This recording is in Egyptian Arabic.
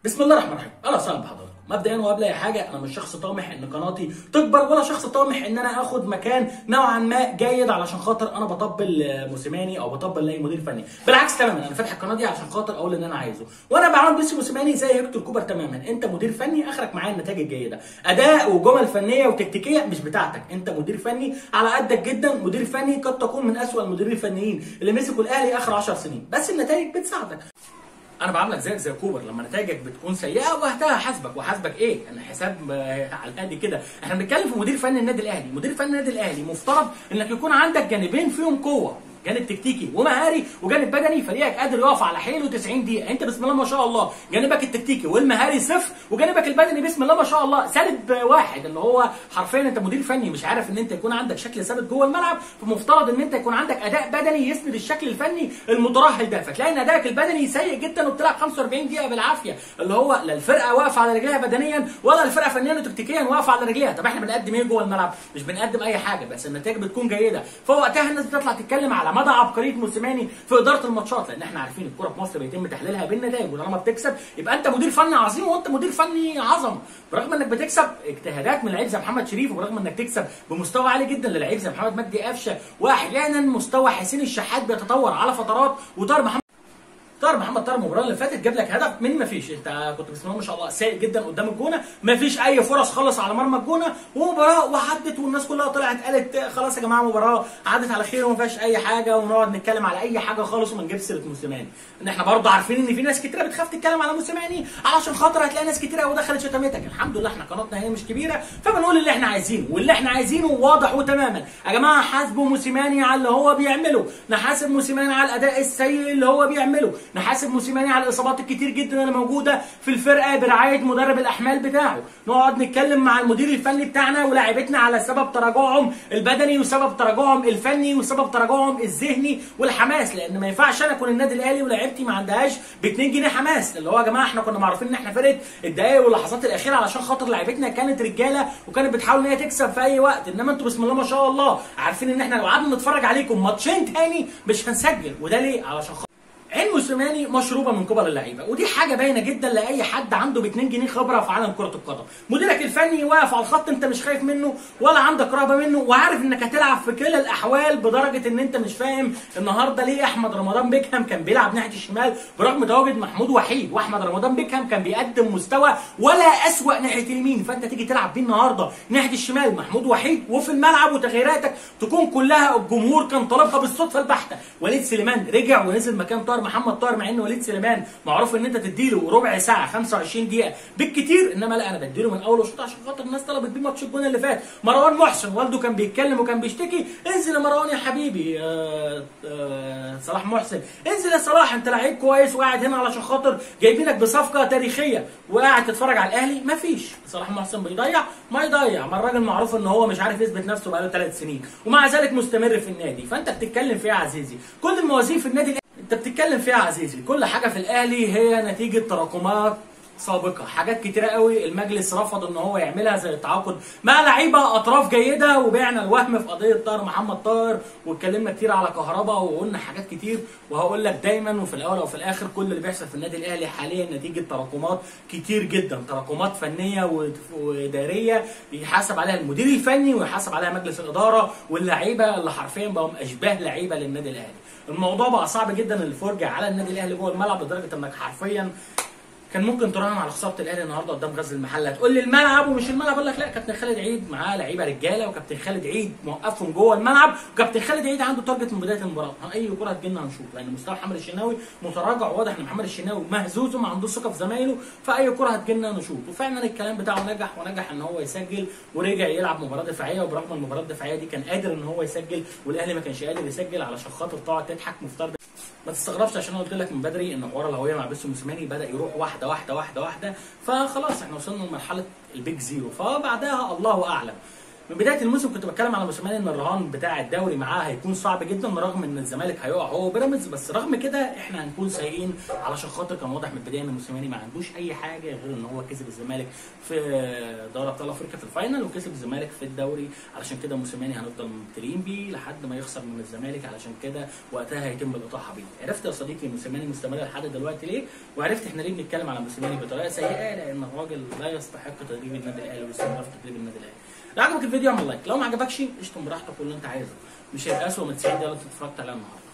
بسم الله الرحمن الرحيم اهلا وسهلا بحضراتكم مبدئيا وقبل اي حاجه انا مش شخص طامح ان قناتي تكبر ولا شخص طامح ان انا اخد مكان نوعا ما جيد علشان خاطر انا بطبل موسيماني او بطبل لاي مدير فني بالعكس تماما انا فاتح القناه دي عشان خاطر اقول اللي انا عايزه وانا بعمل بيسي موسيماني زي هيكتور كوبر تماما انت مدير فني اخرك معايا النتائج الجيده اداء وجمل فنيه وتكتيكيه مش بتاعتك انت مدير فني على قدك جدا مدير فني قد تكون من اسوأ المديرين الفنيين اللي مسكوا الاهلي اخر 10 سنين بس النتائج بتساعدك انا بعاملك زيك زي كوبر لما نتائجك بتكون سيئه وقتها حاسبك وحاسبك ايه انا حساب آه، على القد كده احنا بنتكلم في مدير فني النادي الاهلي مدير فني النادي الاهلي مفترض انك يكون عندك جانبين فيهم قوه جانب تكتيكي ومهاري وجانب بدني فريقك قادر يقف على حيله 90 دقيقه انت بسم الله ما شاء الله جانبك التكتيكي والمهاري صفر وجانبك البدني بسم الله ما شاء الله سالب واحد اللي هو حرفيا انت مدير فني مش عارف ان انت يكون عندك شكل ثابت جوه الملعب فمفترض ان انت يكون عندك اداء بدني يسند الشكل الفني المترهل ده فتلاقي ان ادائك البدني سيء جدا وبتلعب 45 دقيقه بالعافيه اللي هو لا الفرقه واقفه على رجليها بدنيا ولا الفرقه فنيا وتكتيكيا واقفه على رجليها طب احنا بنقدم ايه جوه الملعب مش بنقدم اي حاجه بس النتائج بتكون جيده فوقتها الناس بتطلع تتكلم على مدى عبقريه موسيماني في اداره الماتشات لان احنا عارفين الكره في مصر بيتم تحليلها بالنتائج وطالما بتكسب يبقى انت مدير فني عظيم وانت مدير فني عظمه برغم انك بتكسب اجتهادات من لعيب زي محمد شريف وبرغم انك تكسب بمستوى عالي جدا للعيب زي محمد مجدي قفشه واحيانا مستوى حسين الشحات بيتطور على فترات وطاهر محمد طاهر محمد طاهر المباراه اللي فاتت جاب لك هدف من ما فيش انت كنت بسم الله ما شاء الله سيء جدا قدام الجونه ما فيش اي فرص خلص على مرمى الجونه ومباراه وعدت والناس كلها طلعت قالت خلاص يا جماعه مباراه عدت على خير وما فيهاش اي حاجه ونقعد نتكلم على اي حاجه خالص وما نجيبش سيره موسيماني ان احنا برضه عارفين ان في ناس كتيره بتخاف تتكلم على موسيماني علشان خاطر هتلاقي ناس كتيره قوي دخلت شتمتك الحمد لله احنا قناتنا هي مش كبيره فبنقول اللي احنا عايزينه واللي احنا عايزينه واضح وتماما يا جماعه حاسبوا موسيماني على اللي هو بيعمله نحاسب موسيماني على الاداء السيء اللي هو بيعمله نحاسب موسيماني على الاصابات الكتير جدا اللي موجوده في الفرقه برعايه مدرب الاحمال بتاعه نقعد نتكلم مع المدير الفني بتاعنا ولاعيبتنا على سبب تراجعهم البدني وسبب تراجعهم الفني وسبب تراجعهم الذهني والحماس لان ما ينفعش انا اكون النادي الاهلي ولاعيبتي ما عندهاش ب 2 جنيه حماس اللي هو يا جماعه احنا كنا معروفين ان احنا فرقه الدقايق واللحظات الاخيره علشان خاطر لعيبتنا كانت رجاله وكانت بتحاول ان هي تكسب في اي وقت انما انتوا بسم الله ما شاء الله عارفين ان احنا لو قعدنا نتفرج عليكم ماتشين تاني مش هنسجل وده ليه علشان خاطر عين موسيماني مشروبه من كبر اللعيبه ودي حاجه باينه جدا لاي حد عنده ب 2 جنيه خبره في عالم كره القدم مديرك الفني واقف على الخط انت مش خايف منه ولا عندك رهبه منه وعارف انك هتلعب في كلا الاحوال بدرجه ان انت مش فاهم النهارده ليه احمد رمضان بيكهام كان بيلعب ناحيه الشمال برغم تواجد محمود وحيد واحمد رمضان بيكهام كان بيقدم مستوى ولا اسوا ناحيه اليمين فانت تيجي تلعب بيه النهارده ناحيه الشمال محمود وحيد وفي الملعب وتغييراتك تكون كلها الجمهور كان طالبها بالصدفه البحته وليد سليمان رجع ونزل مكان طاهر محمد طاهر مع ان وليد سليمان معروف ان انت تديله ربع ساعه 25 دقيقه بالكتير انما لا انا بديله من اول شوط عشان خاطر الناس طلبت بيه ماتش الجون اللي فات مروان محسن والده كان بيتكلم وكان بيشتكي انزل يا مروان يا حبيبي آه آه صلاح محسن انزل يا صلاح انت لعيب كويس وقاعد هنا علشان خاطر جايبينك بصفقه تاريخيه وقاعد تتفرج على الاهلي مفيش صلاح محسن بيضيع ما يضيع ما الراجل معروف ان هو مش عارف يثبت نفسه بقاله ثلاث سنين ومع ذلك مستمر في النادي فانت بتتكلم في ايه يا عزيزي كل الموازين في النادي انت بتتكلم فيها يا عزيزي كل حاجه في الاهلي هي نتيجه تراكمات سابقه حاجات كتيره قوي المجلس رفض ان هو يعملها زي التعاقد مع لعيبه اطراف جيده وبعنا الوهم في قضيه طاهر محمد طاهر واتكلمنا كتير على كهربا وقلنا حاجات كتير وهقول لك دايما وفي الاول وفي الاخر كل اللي بيحصل في النادي الاهلي حاليا نتيجه تراكمات كتير جدا تراكمات فنيه و- واداريه يحاسب عليها المدير الفني ويحاسب عليها مجلس الاداره واللعيبه اللي حرفيا بقوا اشباه لعيبه للنادي الاهلي الموضوع بقى صعب جدا الفرجه على النادي الاهلي جوه الملعب لدرجه انك حرفيا كان ممكن تراهن على خساره الاهلي النهارده قدام غزل المحله تقول لي الملعب ومش الملعب اقول لك لا كابتن خالد عيد معاه لعيبه رجاله وكابتن خالد عيد موقفهم جوه الملعب وكابتن خالد عيد عنده تارجت من بدايه المباراه اي كره هتجيلنا هنشوف لان مستوى محمد الشناوي متراجع واضح ان محمد الشناوي مهزوز وما عندوش ثقه في زمايله فاي كره هتجيلنا نشوف وفعلا الكلام بتاعه نجح ونجح ان هو يسجل ورجع يلعب مباراه دفاعيه وبرغم المباراه الدفاعيه دي كان قادر ان هو يسجل والاهلي ما كانش قادر يسجل علشان خاطر تقعد تضحك مفترض ما تستغربش عشان انا قلت لك من بدري ان حوار الهويه مع بيسو موسيماني بدا يروح واحده واحده واحده واحده فخلاص احنا وصلنا لمرحله البيج زيرو فبعدها الله اعلم من بدايه الموسم كنت بتكلم على موسيماني ان الرهان بتاع الدوري معاه هيكون صعب جدا رغم ان الزمالك هيقع هو بيراميدز بس رغم كده احنا هنكون سيئين علشان خاطر كان واضح من البدايه ان موسيماني ما عندوش اي حاجه غير ان هو كسب الزمالك في دوري ابطال افريقيا في الفاينل وكسب الزمالك في الدوري علشان كده موسيماني هنفضل مبتلين بيه لحد ما يخسر من الزمالك علشان كده وقتها هيتم الاطاحه بيه عرفت يا صديقي موسيماني مستمر لحد دلوقتي ليه وعرفت احنا ليه بنتكلم على موسيماني بطريقه سيئه لان الراجل لا يستحق تدريب النادي الاهلي ويستمر في تدريب النادي الاهلي لو عجبك الفيديو اعمل لايك لو ما عجبكش اشتم براحتك واللي انت عايزه مش هيبقى اسوء من 90 دقيقه اللي انت اتفرجت عليها النهارده